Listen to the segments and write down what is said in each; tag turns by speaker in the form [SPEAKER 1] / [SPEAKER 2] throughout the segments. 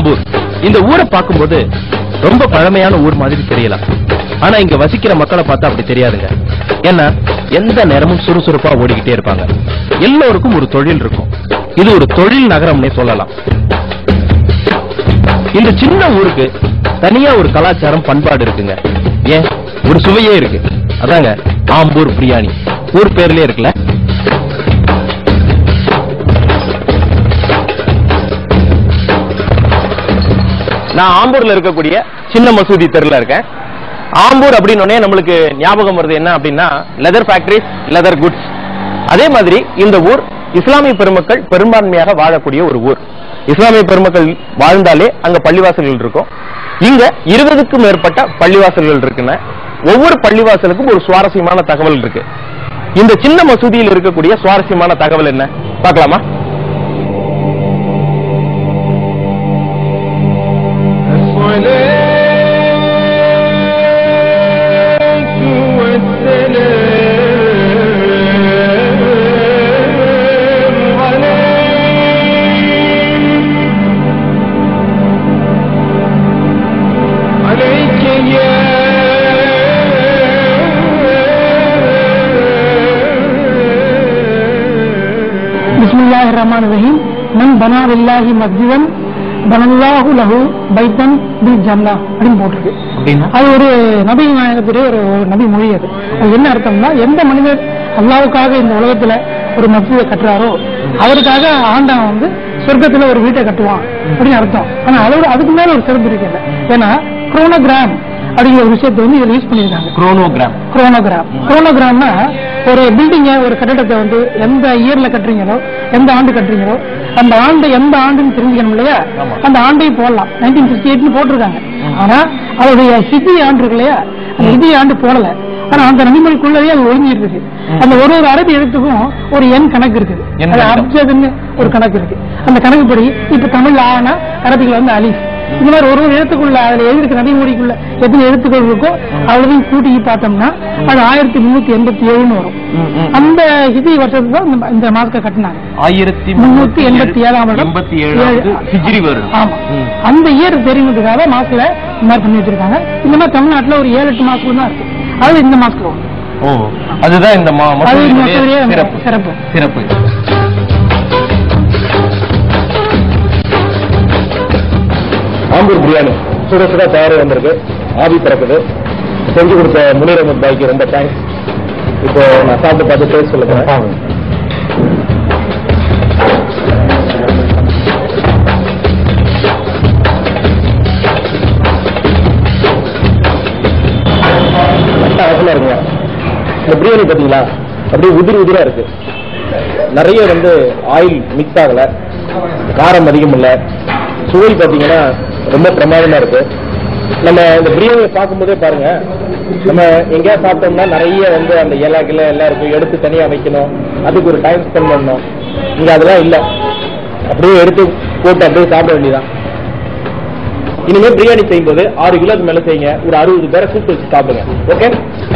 [SPEAKER 1] ஆம்பூர் இந்த ஊரை பார்க்கும்போது ரொம்ப பழமையான ஊர் மாதிரி தெரியலாம் ஆனா இங்க வசிக்கிற மக்களை பார்த்தா அப்படி தெரியாதுங்க ஏன்னா எந்த நேரமும் சுறுசுறுப்பா ஓடிக்கிட்டே இருப்பாங்க எல்லோருக்கும் ஒரு தொழில் இருக்கும் இது ஒரு தொழில் நகரம்னே சொல்லலாம் இந்த சின்ன ஊருக்கு தனியா ஒரு கலாச்சாரம் பண்பாடு இருக்குங்க ஏன் ஒரு சுவையே இருக்கு அதாங்க ஆம்பூர் பிரியாணி ஊர் பேர்லயே இருக்குல்ல நான் ஆம்பூர்ல இருக்கக்கூடிய சின்ன மசூதி தெருல இருக்கேன் ஆம்பூர் அப்படின்னு உடனே நம்மளுக்கு ஞாபகம் வருது என்ன அப்படின்னா லெதர் ஃபேக்டரிஸ் லெதர் குட்ஸ் அதே மாதிரி இந்த ஊர் இஸ்லாமிய பெருமக்கள் பெரும்பான்மையாக வாழக்கூடிய ஒரு ஊர் இஸ்லாமிய பெருமக்கள் வாழ்ந்தாலே அங்க பள்ளிவாசல்கள் இருக்கும் இங்க இருபதுக்கும் மேற்பட்ட பள்ளிவாசல்கள் இருக்குன்னு ஒவ்வொரு பள்ளிவாசலுக்கும் ஒரு சுவாரஸ்யமான தகவல் இருக்கு இந்த சின்ன மசூதியில் இருக்கக்கூடிய சுவாரஸ்யமான தகவல் என்ன பார்க்கலாமா
[SPEAKER 2] بسم الله الرحمن الرحيم من بنا لله مسجدا பனல்லாஹு லஹு பைத்தன் பில் ஜன்னா அப்படின்னு போட்டிருக்கு
[SPEAKER 1] அப்படின்னா
[SPEAKER 2] அது ஒரு நபி நாயகத்துடைய ஒரு ஒரு நபி மொழி அது அது என்ன அர்த்தம்னா எந்த மனிதர் அல்லாவுக்காக இந்த உலகத்துல ஒரு மசூதை கட்டுறாரோ அவருக்காக ஆண்டவன் வந்து சொர்க்கத்துல ஒரு வீட்டை கட்டுவான் அப்படின்னு அர்த்தம் ஆனா அதோட அதுக்கு மேல ஒரு சிறப்பு இருக்கு ஏன்னா குரோனோகிராம் அப்படிங்கிற ஒரு விஷயத்தை வந்து இதில் யூஸ் பண்ணியிருக்காங்க
[SPEAKER 1] குரோனோகிராம்
[SPEAKER 2] குரோனோகிராம் குரோனோகிராம்னா ஒரு பில்டிங்க ஒரு கட்டடத்தை வந்து எந்த இயர்ல கட்டுறீங்களோ எந்த ஆண்டு கட்டுறீங்களோ அந்த ஆண்டு எந்த ஆண்டுன்னு தெரிஞ்சுக்கணும் இல்லையா
[SPEAKER 1] ஆமா.
[SPEAKER 2] அந்த ஆண்டையும் போடலாம் நைன்டீன் சிக்ஸ்டி எயிட்னு போட்டிருக்காங்க ஆனா அதோடைய சித்தி ஆண்டு இருக்கு இல்லையா அந்த சித்தி ஆண்டு போடல ஆனா அந்த நபிமொழிக்குள்ளேயே அது ஒழுங்கிட்டு இருக்கு அந்த ஒரு ஒரு அரபி எழுத்துக்கும் ஒரு எண் கணக்கு இருக்குது
[SPEAKER 1] எண்
[SPEAKER 2] அது
[SPEAKER 1] கணக்கு.
[SPEAKER 2] அப்ஜதுன்னு ஒரு கணக்கு இருக்கு அந்த கணக்குப்படி இப்ப தமிழ் ஆனா அரபிகள் வந்து அலிஃப் இந்த மாதிரி ஒரு ஒரு எழுத்துக்குள்ள அதுல எழுதிருக்க நபிமொழிக்குள்ள எத்தனை எழுத்துக்கள் இருக்கோ அவ்வளவையும் கூட்டி பார்த்தோம்னா அது ஆயிரத்தி முன்னூத்தி எண்பத்தி ஏழுன்னு வரும் அந்த ஹிதி வருஷத்துல தான் இந்த- இந்த மாஸ்க கட்டினாங்க
[SPEAKER 1] ஆயிரத்தி
[SPEAKER 2] முன்னூத்தி எண்பத்தி ஏழாம் வருடம்
[SPEAKER 1] எண்பத்தி ஏழாவது ஹிஜ்ரி வருடம்
[SPEAKER 2] ஆமா
[SPEAKER 1] ம்.
[SPEAKER 2] அந்த இயர் தெரியுறதுக்காக மாஸ்க்ல இந்த மாதிரி பண்ணி வச்சிருக்காங்க இந்த மாதிரி தமிழ்நாட்டுல ஒரு ஏழு எட்டு மாஸ்க் தான் இருக்கு அது இந்த மாஸ்க் வரும்
[SPEAKER 1] ஓ அதுதான் இந்த மா-
[SPEAKER 2] அது இந்த
[SPEAKER 1] மசூதியுடைய
[SPEAKER 2] மசூதியுடைய
[SPEAKER 1] சிறப்பு
[SPEAKER 2] சிறப்பு.
[SPEAKER 1] சிறப்பு
[SPEAKER 3] ஆம்பூர் பிரியாணி சுட சுட தயார் வந்திருக்கு ஆவி பிறக்குது செஞ்சு கொடுத்த முனீர் அஹமத் பாய்க்கு ரொம்ப தேங்க்ஸ் இப்போ நான் சாப்பிட்டு பார்த்து டேஸ்ட் சொல்ல போறேன் அழகா இருக்குங்க இந்த பிரியாணி பாத்தீங்களா அப்படியே உதிரி உதிரா இருக்கு நிறைய வந்து ஆயில் மிக்ஸ் ஆகல காரம் அதிகம் இல்ல சுவை பாத்தீங்கன்னா ரொம்ப பிரமாதமா இருக்கு நம்ம இந்த பிரியாணியை பார்க்கும்போதே பாருங்க நம்ம எங்கேயா சாப்பிட்டோம்னா நிறைய வந்து அந்த இலை கிளை எல்லாம் இருக்கும் எடுத்து தனியா வைக்கணும் அதுக்கு ஒரு டைம் ஸ்பெண்ட் பண்ணணும் இங்க அதெல்லாம் இல்ல அப்படியே எடுத்து போட்டு அப்படியே சாப்பிட வேண்டியதான் இனிமே பிரியாணி செய்யும்போது ஆறு கிலோக்கு மேல செய்யுங்க ஒரு அறுபது பேரை கூப்பிட்டு வச்சு சாப்பிடுங்க ஓகே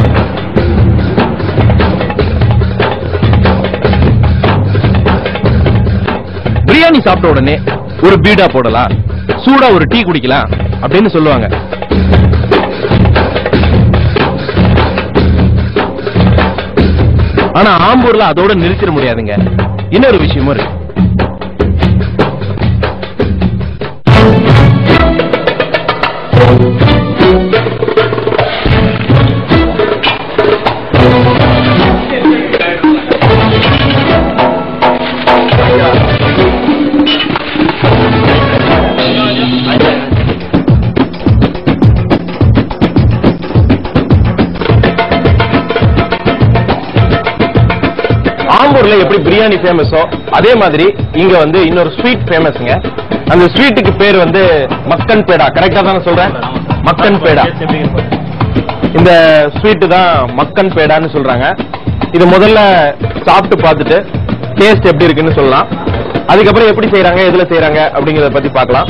[SPEAKER 1] பிரியாணி சாப்பிட்ட உடனே ஒரு பீடா போடலாம் சூடா ஒரு டீ குடிக்கலாம் அப்படின்னு சொல்லுவாங்க ஆனா ஆம்பூர்ல அதோட நிறுத்திட முடியாதுங்க இன்னொரு விஷயமும் இருக்கு ஆம்பூர்ல எப்படி பிரியாணி ஃபேமஸோ அதே மாதிரி இங்க வந்து இன்னொரு ஸ்வீட் ஃபேமஸ்ங்க அந்த ஸ்வீட்டுக்கு பேர் வந்து மக்கன் பேடா கரெக்டா தானே சொல்றேன் மக்கன் பேடா இந்த ஸ்வீட்டு தான் மக்கன் பேடான்னு சொல்றாங்க இது முதல்ல சாப்பிட்டு பார்த்துட்டு டேஸ்ட் எப்படி இருக்குன்னு சொல்லலாம் அதுக்கப்புறம் எப்படி செய்றாங்க எதுல செய்றாங்க அப்படிங்கறத பத்தி பார்க்கலாம்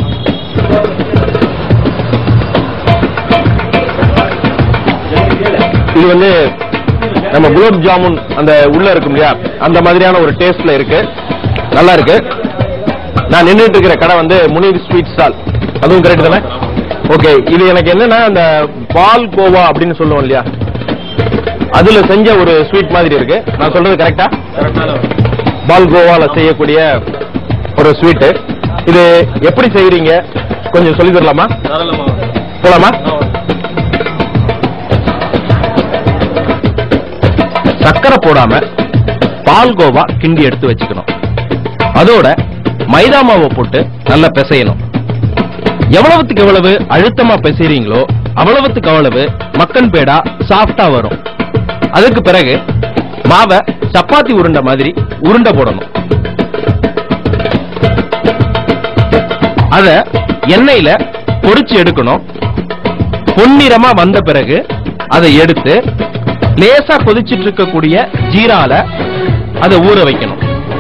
[SPEAKER 1] இது வந்து நம்ம குலோப் ஜாமுன் அந்த உள்ள இருக்கும் இல்லையா அந்த மாதிரியான ஒரு டேஸ்ட்ல இருக்கு நல்லா இருக்கு நான் நின்னுட்டு இருக்கிற கடை வந்து முனீர் ஸ்வீட் ஸ்டால் அதுவும் கரெக்ட் தானே ஓகே இது எனக்கு என்னன்னா அந்த பால் கோவா அப்படின்னு சொல்லுவோம் இல்லையா அதுல செஞ்ச ஒரு ஸ்வீட் மாதிரி இருக்கு நான் சொல்றது கரெக்டா பால் கோவால செய்யக்கூடிய ஒரு ஸ்வீட் இது எப்படி செய்யறீங்க கொஞ்சம் சொல்லி தரலாமா போலாமா சக்கரை போடாம பால் கோவா கிண்டி எடுத்து வச்சுக்கணும் அதோட மைதா மாவை போட்டு நல்லா பிசையணும் எவ்வளவுக்கு எவ்வளவு அழுத்தமா பிசைறீங்களோ அவ்வளவுக்கு அவ்வளவு மக்கன் பேடா சாஃப்டா வரும் அதுக்கு பிறகு மாவை சப்பாத்தி உருண்டை மாதிரி உருண்டை போடணும் அத எண்ணெயில பொரிச்சு எடுக்கணும் பொன்னிறமா வந்த பிறகு அதை எடுத்து லேசா கொதிச்சிட்டு இருக்கக்கூடிய ஜீரால அதை ஊற வைக்கணும்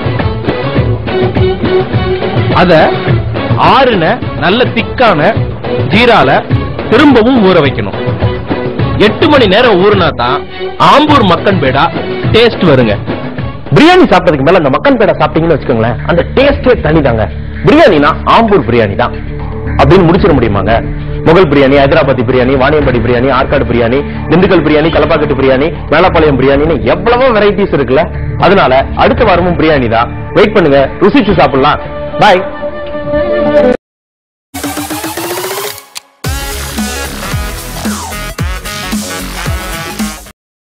[SPEAKER 1] அத ஆறுன நல்ல திக்கான ஜீரால திரும்பவும் ஊற வைக்கணும் எட்டு மணி நேரம் ஊறினா தான் ஆம்பூர் மக்கன் பேடா டேஸ்ட் வருங்க பிரியாணி சாப்பிட்டதுக்கு மேல அந்த மக்கன் பேடா சாப்பிட்டீங்கன்னு வச்சுக்கோங்களேன் அந்த டேஸ்டே தனிதாங்க பிரியாணினா ஆம்பூர் பிரியாணி தான் அப்படின்னு முடிச்சிட முடியுமாங்க முகல் பிரியாணி ஹைதராபாத்தி பிரியாணி வாணியம்பாடி பிரியாணி ஆற்காடு பிரியாணி திண்டுக்கல் பிரியாணி கலப்பாக்கட்டு பிரியாணி மேலப்பாளையம் பிரியாணின்னு எவ்வளவோ வெரைட்டிஸ் இருக்குல்ல அதனால அடுத்த வாரமும் பிரியாணி தான் வெயிட் பண்ணுங்க ருசிச்சு சாப்பிடலாம் பாய்